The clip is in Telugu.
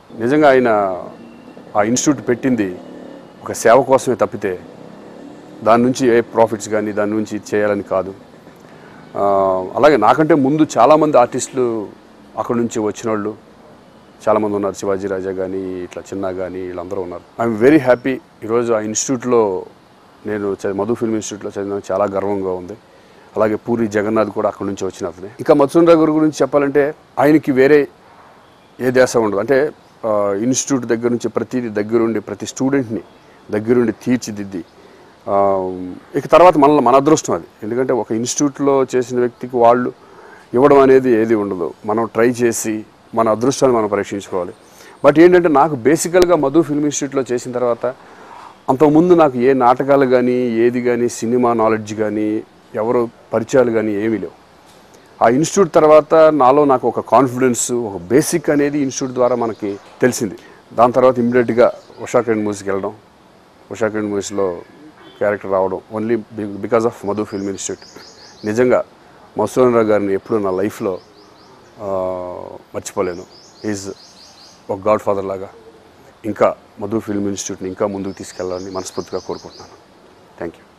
నిజంగా ఆయన ఆ ఇన్స్టిట్యూట్ పెట్టింది ఒక సేవ కోసమే తప్పితే దాని నుంచి ఏ ప్రాఫిట్స్ కానీ దాని నుంచి చేయాలని కాదు ఆ, అలాగే నాకంటే ముందు చాలామంది ఆర్టిస్టులు అక్కడ నుంచి వచ్చిన వాళ్ళు చాలామంది ఉన్నారు శివాజీ రాజా కానీ ఇట్లా చిన్న కానీ వీళ్ళందరూ ఉన్నారు ఐఎమ్ వెరీ హ్యాపీ ఈరోజు ఆ ఇన్స్టిట్యూట్లో నేను చ- మధు ఫిల్మ్ ఇన్స్టిట్యూట్లో చదివిన చాలా గర్వంగా ఉంది అలాగే పూరి జగన్నాథ్ కూడా అక్కడ నుంచి వచ్చిన అతనే ఇంకా మత్స్సుండ్రావు గారి గురించి చెప్పాలంటే ఆయనకి వేరే ఏ దేశ ఉండదు అంటే ఆ, ఇన్స్టిట్యూట్ దగ్గర నుంచి ప్రతిదీ దగ్గరుండి ప్రతి స్టూడెంట్ని దగ్గరుండి తీర్చిదిద్ది ఆ, ఇక తర్వాత మన మన అదృష్టం అది ఎందుకంటే ఒక ఇన్స్టిట్యూట్లో చేసిన వ్యక్తికి వాళ్ళు ఇవ్వడం అనేది ఏది ఉండదు మనం ట్రై చేసి మన అదృష్టాన్ని మనం పరీక్షించుకోవాలి బట్ ఏంటంటే నాకు బేసికల్గా మధు ఫిల్మ్ ఇన్స్టిట్యూట్లో చేసిన తర్వాత అంతకుముందు నాకు ఏ నాటకాలు కానీ ఏది కానీ సినిమా నాలెడ్జ్ కానీ ఎవరు పరిచయాలు కానీ ఏమీ లేవు ఆ ఇన్స్టిట్యూట్ తర్వాత నాలో నాకు ఒక కాన్ఫిడెన్స్ ఒక బేసిక్ అనేది ఇన్స్టిట్యూట్ ద్వారా మనకి తెలిసింది దాని తర్వాత ఇమ్మీడియట్గా ఉషా కిరణ్ మూవీస్కి వెళ్ళడం ఉషా కిరణ్ మూవీస్లో క్యారెక్టర్ రావడం only because of Madhu film institute నిజంగా మసూరరావు గారిని ఎప్పుడూ నా లైఫ్లో మర్చిపోలేను ఈజ్ ఒక గాడ్ ఫాదర్ లాగా ఇంకా మధు ఫిల్మ్ ఇన్స్టిట్యూట్ని ఇంకా ముందుకు తీసుకెళ్ళాలని మనస్ఫూర్తిగా కోరుకుంటున్నాను థ్యాంక్ యూ